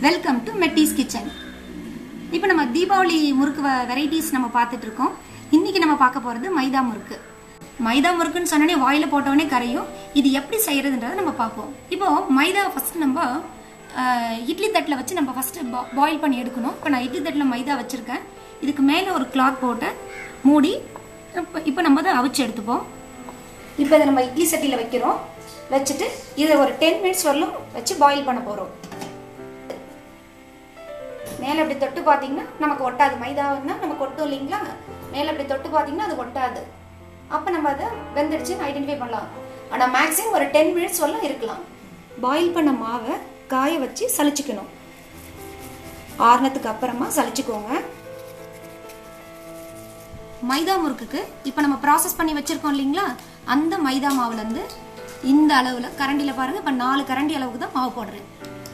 welcome to மெட்டிஸ் kitchen இப்போ நம்ம தீபாவளி முறுக்கு வெரைட்டிஸ் நம்ம பார்த்துட்டு இருக்கோம் இன்னைக்கு நம்ம பார்க்க போகிறது மைதா முறுக்கு மைதா முறுக்குன்னு சொன்னோடனே வாயில போட்டோடனே கரையும் இது எப்படி செய்யறதுன்றதை நம்ம பார்ப்போம் இப்போ மைதா ஃபர்ஸ்ட் நம்ம அஹ், இட்லி தட்டில் வச்சு நம்ம ஃபர்ஸ்ட் பாயில் பண்ணி எடுக்கணும் இப்போ நான் இட்லி தட்டில் மைதா வச்சிருக்கேன் இதுக்கு மேலே ஒரு கிளாத் போட்டு மூடி இப்போ- இப்போ நம்ம அதை அவிச்சு எடுத்துப்போம் இப்போ இதை நம்ம இட்லி சட்டியில் வைக்கிறோம் வச்சுட்டு இதை ஒரு டென் மினிட்ஸ் வரலும் வச்சு பாயில் பண்ண போகிறோம் மேலே அப்படி தொட்டு பார்த்தீங்கன்னா நமக்கு ஒட்டாது மைதாவுன்னா நமக்கு ஒட்டும் இல்லைங்களா மேலே அப்படி தொட்டு பார்த்தீங்கன்னா அது ஒட்டாது அப்போ நம்ம அதை வெந்துடுச்சுன்னு ஐடென்டிஃபை பண்ணலாம் ஆனால் மேக்ஸிமம் ஒரு டென் மினிட்ஸ் வரலாம் இருக்கலாம் பாயில் பண்ண மாவை காய வச்சு சலிச்சுக்கணும் ஆறுனதுக்கு அப்புறமா சலிச்சுக்கோங்க மைதா முறுக்குக்கு இப்போ நம்ம ப்ராசஸ் பண்ணி வச்சிருக்கோம் இல்லைங்களா அந்த மைதா மாவுலேருந்து இந்த அளவில் கரண்டியில் பாருங்க இப்போ நாலு கரண்டி அளவுக்கு தான் மாவு போடுறேன்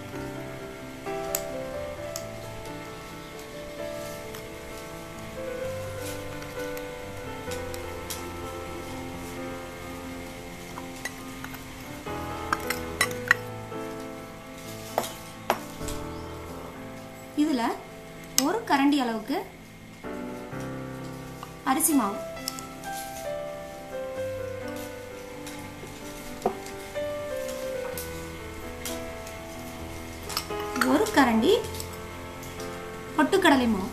இதுல ஒரு கரண்டி அளவுக்கு அரிசி மாவு ஒரு கரண்டி பொட்டுக்கடலை மாவு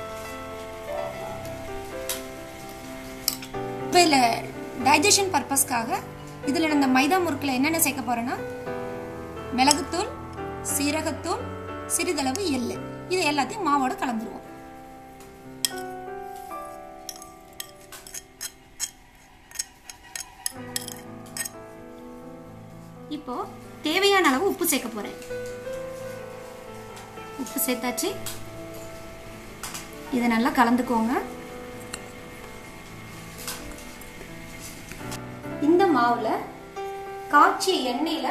இப்போ இதில் டைஜஷன் பர்பஸ்க்காக இதில் இந்த மைதா முறுக்கில் என்னென்ன சேர்க்க போறேன்னா மிளகுத்தூள் சீரகத்தூள் சிறிதளவு எள்ளு இது எல்லாத்தையும் மாவோட கலந்துருவோம் இப்போ தேவையான அளவு உப்பு சேர்க்க போறேன் உப்பு சேர்த்தாச்சு இதை நல்லா கலந்துக்கோங்க இந்த மாவுல காய்ச்சிய எண்ணெயில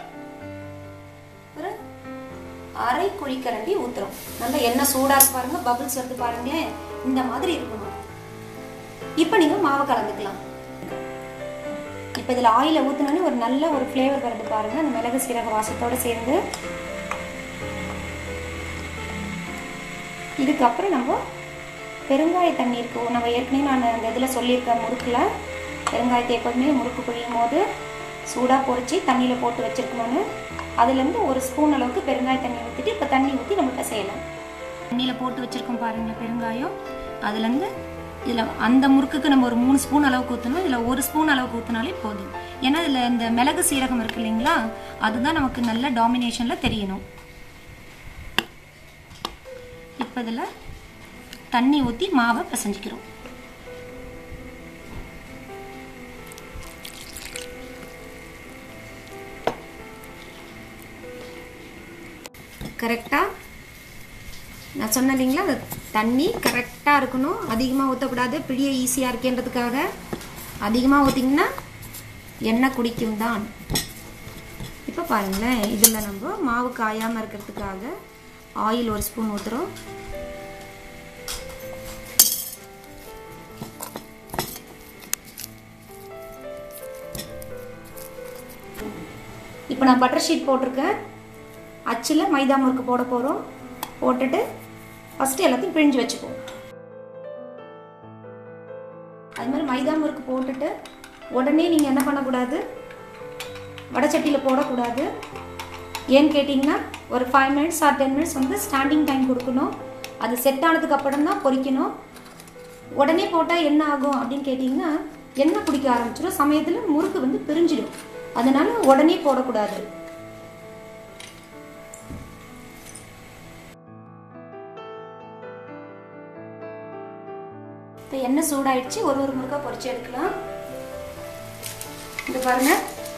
ஒரு அரை குழிக்கரண்டி ஊத்துறோம் நல்லா எண்ணெய் சூடா இருக்கு பாருங்க பபிள்ஸ் வருது பாருங்களேன் இந்த மாதிரி இருக்கணும் இப்போ நீங்க மாவை கலந்துக்கலாம் இப்போ இதில் ஆயில ஊற்றினோன்னே ஒரு நல்ல ஒரு ஃப்ளேவர் வருது பாருங்க அந்த மிளகு சீரக வாசத்தோட சேர்ந்து இதுக்கப்புறம் நம்ம பெருங்காய தண்ணி இருக்கு நம்ம ஏற்கனவே நான் அந்த இதில் சொல்லியிருக்கேன் முறுக்கில் பெருங்காயத்தை எப்போதுமே முறுக்கு புழியும் போது சூடாக பொரிச்சு தண்ணியில் போட்டு வச்சிருக்கணும்னு அதுலேருந்து ஒரு ஸ்பூன் அளவுக்கு பெருங்காய தண்ணி ஊற்றிட்டு இப்போ தண்ணி ஊற்றி நம்ம செய்யலாம் தண்ணியில் போட்டு வச்சிருக்கோம் பாருங்க பெருங்காயம் அதுலேருந்து இதில் அந்த முறுக்குக்கு நம்ம ஒரு மூணு ஸ்பூன் அளவுக்கு ஊற்றணும் இதில் ஒரு ஸ்பூன் அளவுக்கு ஊற்றினாலே போதும் ஏன்னா இதில் இந்த மிளகு சீரகம் இருக்கு இல்லைங்களா அதுதான் நமக்கு நல்ல டாமினேஷனில் தெரியணும் இப்போ இதில் தண்ணி ஊற்றி மாவை பிசைஞ்சிக்கிறோம் கரெக்டாக நான் சொன்னேன் இல்லைங்களா அந்த தண்ணி கரெக்டாக இருக்கணும் அதிகமாக ஊற்றக்கூடாது பிழிய ஈஸியாக இருக்கேன்றதுக்காக அதிகமாக ஊற்றிங்கன்னா எண்ணெய் குடிக்கும் தான் இப்போ பாருங்களேன் இதில் நம்ம மாவு காயாமல் இருக்கிறதுக்காக ஆயில் ஒரு ஸ்பூன் ஊற்றுறோம் இப்போ நான் பட்டர் ஷீட் போட்டிருக்கேன் அச்சில் மைதா முறுக்கு போட போகிறோம் போட்டுட்டு ஃபஸ்ட்டு எல்லாத்தையும் பிழிஞ்சு வச்சுக்குவோம் அது மாதிரி மைதா முறுக்கு போட்டுட்டு உடனே நீங்கள் என்ன பண்ணக்கூடாது வடச்சட்டியில் போடக்கூடாது ஏன்னு கேட்டிங்கன்னா ஒரு five minutes or ten minutes வந்து ஸ்டாண்டிங் டைம் கொடுக்கணும் அது செட் ஆனதுக்கு அப்புறம் தான் பொரிக்கணும் உடனே போட்டால் என்ன ஆகும் அப்படின்னு கேட்டிங்கன்னா எண்ணெய் குடிக்க ஆரம்பிச்சிடும் சமயத்தில் முறுக்கு வந்து பிரிஞ்சிடும் அதனால உடனே போடக்கூடாது இப்போ எண்ணெய் சூடாயிடுச்சு ஒரு ஒரு முறுக்கா பொரிச்சு எடுக்கலாம் இது பாருங்க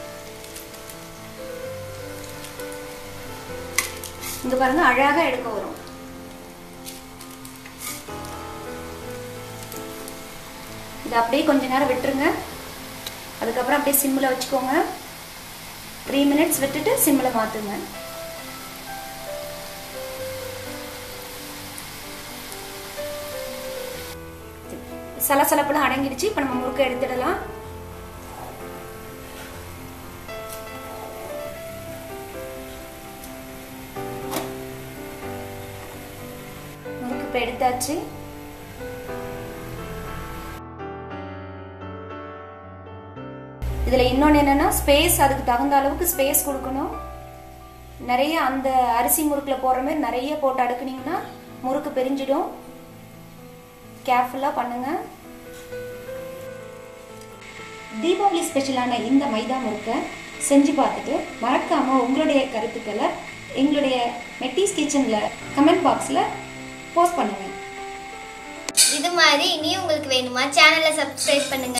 இங்க பாருங்க அழகா எடுக்க வரும் இது அப்படியே கொஞ்ச நேரம் விட்டுருங்க அதுக்கப்புறம் அப்படியே சிம்மில் வச்சுக்கோங்க த்ரீ மினிட்ஸ் விட்டுட்டு சிம்மில் மாற்றுங்க சலசலப்புலாம் அடங்கிடுச்சு இப்போ நம்ம முறுக்கை எடுத்துடலாம் இப்போ எடுத்தாச்சு இதில் இன்னொன்று என்னென்னா ஸ்பேஸ் அதுக்கு தகுந்த அளவுக்கு ஸ்பேஸ் கொடுக்கணும் நிறைய அந்த அரிசி முறுக்கில் போடுற மாதிரி நிறைய போட்டு அடுக்குனீங்கன்னா முறுக்கு பிரிஞ்சிடும் கேர்ஃபுல்லாக பண்ணுங்கள் தீபாவளி ஸ்பெஷலான இந்த மைதா முறுக்கை செஞ்சு பார்த்துட்டு மறக்காமல் உங்களுடைய கருத்துக்களை எங்களுடைய மெட்டிஸ் கிச்சனில் கமெண்ட் பாக்ஸில் போஸ்ட் பண்ணுங்கள் இது மாதிரி இனியும் உங்களுக்கு வேணுமா சேனலை சப்ஸ்கிரைப் பண்ணுங்க